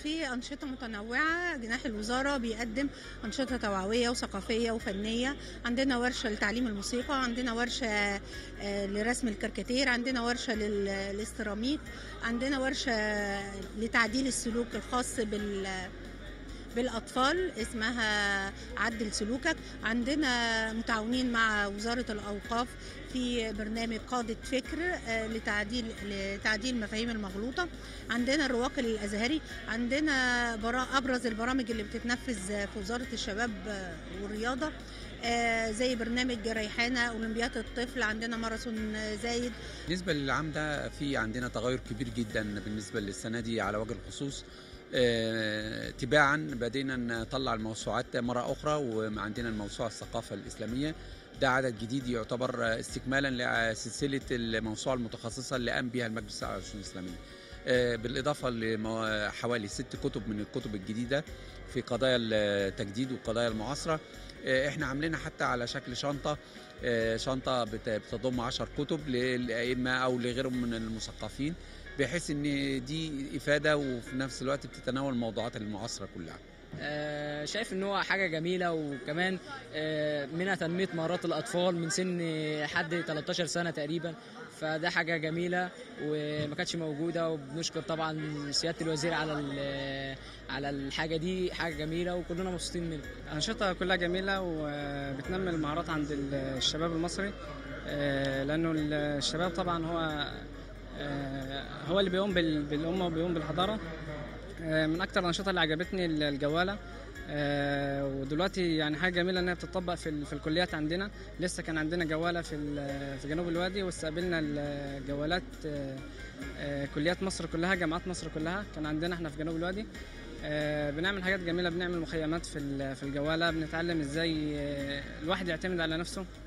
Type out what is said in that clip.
في أنشطة متنوعة جناح الوزارة بيقدم أنشطة توعوية وثقافية وفنية عندنا ورشة لتعليم الموسيقى عندنا ورشة آه، لرسم الكاريكاتير عندنا ورشة لل- للسيراميك عندنا ورشة لتعديل السلوك الخاص بال بالأطفال اسمها عدل سلوكك عندنا متعاونين مع وزارة الأوقاف في برنامج قادة فكر آه، لتعديل لتعديل مفاهيم المغلوطة عندنا الرواق الأزهري عندنا برا أبرز البرامج اللي بتتنفذ في وزارة الشباب آه، والرياضة آه، زي برنامج ريحانة أولمبياد الطفل عندنا ماراثون زايد بالنسبة للعام ده في عندنا تغير كبير جدا بالنسبة للسنة دي على وجه الخصوص آه، تباعا بدينا نطلع الموسوعات مرة أخرى وعندنا الموسوعة الثقافة الإسلامية ده عدد جديد يعتبر استكمالا لسلسلة الموسوعة المتخصصة اللي قام بها المجلس الأعلى للشؤون الإسلامية آه، بالإضافة لحوالي ست كتب من الكتب الجديدة في قضايا التجديد وقضايا المعاصرة آه، احنا عاملينها حتى على شكل شنطة آه، شنطة بت- بتضم عشر كتب للأئمة أو لغيرهم من المثقفين بحيث ان دي افاده وفي نفس الوقت بتتناول الموضوعات المعاصره كلها آه، شايف ان هو حاجه جميله وكمان آه، منها تنميه مهارات الاطفال من سن حد 13 سنه تقريبا فده حاجه جميله وما كانتش موجوده وبنشكر طبعا سياده الوزير على ال- على الحاجه دي حاجه جميله وكلنا مبسوطين منها أنشطة كلها جميلة وبتنمي المهارات عند الشباب المصري آه، لأنه الشباب طبعا هو آه، هو اللي بيقوم بال- بالأمة وبيقوم بالحضارة آه، من أكتر الأنشطة اللي عجبتني الجوالة آه، ودلوقتي يعني حاجة جميلة إنها بتطبق في, ال- في الكليات عندنا لسه كان عندنا جوالة في, ال- في جنوب الوادي واستقبلنا الجوالات آه، آه، كليات مصر كلها جامعات مصر كلها كان عندنا احنا في جنوب الوادي آه، بنعمل حاجات جميله بنعمل مخيمات في ال- في الجواله بنتعلم ازاي آه، الواحد يعتمد على نفسه